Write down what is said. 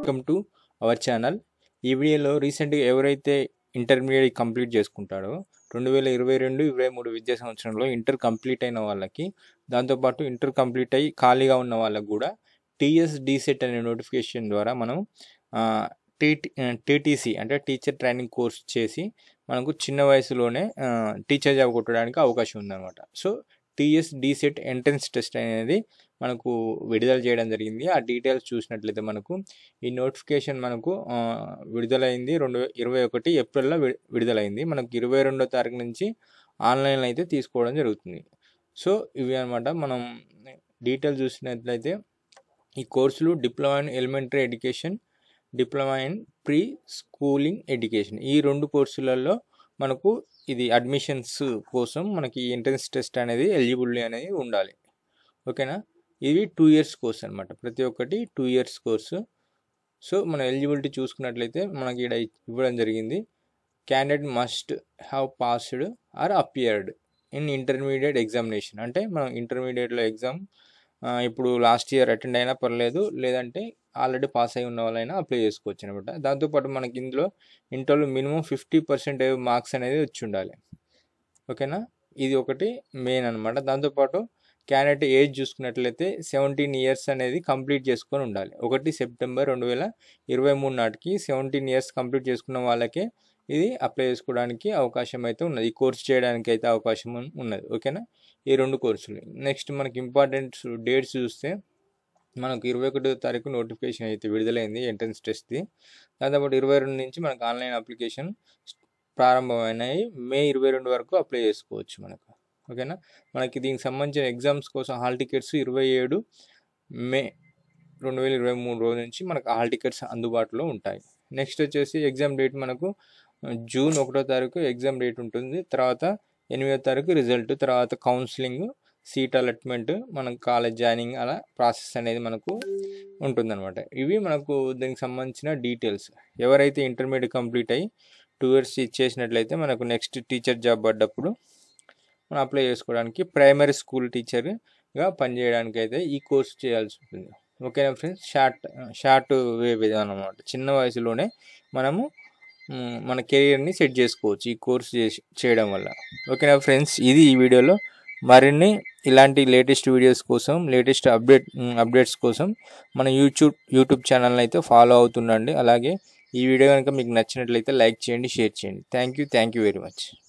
welcome to our channel ఈ వీడియోలో రీసెంట్గా ఎవరైతే ఇంటర్మీడియట్ కంప్లీట్ చేసుకుంటారో రెండు వేల ఇరవై రెండు ఇరవై మూడు విద్యా సంవత్సరంలో ఇంటర్ కంప్లీట్ అయిన వాళ్ళకి దాంతోపాటు ఇంటర్ కంప్లీట్ అయ్యి ఖాళీగా ఉన్న వాళ్ళకి కూడా టీఎస్ డీసెట్ అనే నోటిఫికేషన్ ద్వారా మనం టీటీ టీటీసీ అంటే టీచర్ ట్రైనింగ్ కోర్స్ చేసి మనకు చిన్న వయసులోనే టీచర్ జాబ్ కొట్టడానికి అవకాశం ఉందన్నమాట so TS DEECET entrance test అనేది మనకు విడుదల చేయడం జరిగింది ఆ డీటెయిల్స్ చూసినట్లయితే మనకు ఈ నోటిఫికేషన్ మనకు ఆ, విడుదలైంది రెండు ఇరవై ఒకటి ఏప్రిల్లో వి- విడుదలైంది మనకు ఇరవై రెండో తారీఖు నుంచి ఆన్లైన్లో అయితే తీసుకోవడం జరుగుతుంది సో ఇవి అనమాట మనం డీటెయిల్స్ చూసినట్లయితే ఈ కోర్సులు diploma in elementary education diploma in pre schooling education ఈ రెండు కోర్సులలో మనకు ఇది అడ్మిషన్స్ కోసం మనకి ఎంట్రన్స్ టెస్ట్ అనేది ఎలిజిబిలిటీ అనేది ఉండాలి ఓకేనా ఇవి టూ ఇయర్స్ కోర్స్ అనమాట ప్రతి ఒక్కటి టూ ఇయర్స్ కోర్సు సో మన ఎలిజిబిలిటీ చూసుకున్నట్లయితే మనకి ఇక్కడ ఇవ్వడం జరిగింది candidate must have passed or appeared in intermediate examination అంటే మనం ఇంటర్మీడియట్లో ఎగ్జామ్ ఇప్పుడు లాస్ట్ ఇయర్ అటెండ్ అయినా పర్లేదు లేదంటే ఆల్రెడీ పాస్ అయి ఉన్న వాళ్ళైనా అప్లై చేసుకోవచ్చు అనమాట దాంతోపాటు మనకి ఇందులో ఇంటర్లో మినిమం ఫిఫ్టీ పర్సెంట్ మార్క్స్ అనేది వచ్చి ఉండాలి ఓకేనా ఇది ఒకటి మెయిన్ అనమాట దాంతోపాటు క్యాండిడేట్ ఏజ్ చూసుకున్నట్లయితే సెవెంటీన్ ఇయర్స్ అనేది కంప్లీట్ చేసుకొని ఉండాలి ఒకటి సెప్టెంబర్ రెండు వేల ఇరవై మూడు నాటికి సెవెంటీన్ ఇయర్స్ కంప్లీట్ చేసుకున్న వాళ్ళకే ఇది అప్లై చేసుకోవడానికి అవకాశం అయితే ఉన్నది ఈ కోర్స్ చేయడానికి అయితే అవకాశం ఉన్- ఉన్నది ఓకేనా ఈ రెండు కోర్సులు నెక్స్ట్ మనకి ఇంపార్టెంట్ డేట్స్ చూస్తే మనకు ఇరవై ఒకటో తారీఖు నోటిఫికేషన్ అయితే విడుదలైంది ఎంట్రన్స్ టెస్ట్ది దాంతోపాటు ఇరవై రెండు నుంచి మనకు ఆన్లైన్ అప్లికేషన్ ప్రారంభమైనాయి మే ఇరవై రెండు వరకు అప్లై చేసుకోవచ్చు మనకు ఓకేనా మనకి దీనికి సంబంధించిన ఎగ్జామ్స్ కోసం హాల్ టికెట్స్ ఇరవై ఏడు మే రెండు వేల ఇరవై మూడు రోజు నుంచి మనకు హాల్ టికెట్స్ అందుబాటులో ఉంటాయి నెక్స్ట్ వచ్చేసి ఎగ్జామ్ డేట్ మనకు జూన్ ఒకటో తారీఖు ఎగ్జామ్ డేట్ ఉంటుంది తర్వాత ఎనిమిదో తారీఖు రిజల్ట్ తర్వాత కౌన్సిలింగ్ సీట్ అలాట్మెంట్ మనం కాలేజ్ జాయినింగ్ అలా ప్రాసెస్ అనేది మనకు ఉంటుందన్నమాట ఇవి మనకు దీనికి సంబంధించిన డీటెయిల్స్ ఎవరైతే ఇంటర్మీడియట్ కంప్లీట్ అయ్యి టూ ఇయర్స్ చేసినట్లయితే మనకు నెక్స్ట్ టీచర్ జాబ్ పడ్డప్పుడు మనం అప్లై చేసుకోవడానికి ప్రైమరీ స్కూల్ టీచర్గా పనిచేయడానికి అయితే ఈ కోర్స్ చేయాల్సి ఉంటుంది ఓకేనా ఫ్రెండ్స్ షార్ట్ షార్ట్ వే విధానం అనమాట చిన్న వయసులోనే మనము మ్, మన కెరియర్ని సెట్ చేసుకోవచ్చు ఈ కోర్స్ చేసి చేయడం వల్ల ఓకేనా ఫ్రెండ్స్ ఇది ఈ వీడియోలో మరిన్ని ఇలాంటి లేటెస్ట్ వీడియోస్ కోసం లేటెస్ట్ అప్డేట్ అప్డేట్స్ కోసం మన యూట్యూబ్ యూట్యూబ్ ఛానల్ని అయితే ఫాలో అవుతుండండి అలాగే ఈ వీడియో కనుక మీకు నచ్చినట్లయితే లైక్ చేయండి షేర్ చేయండి thank you thank you very much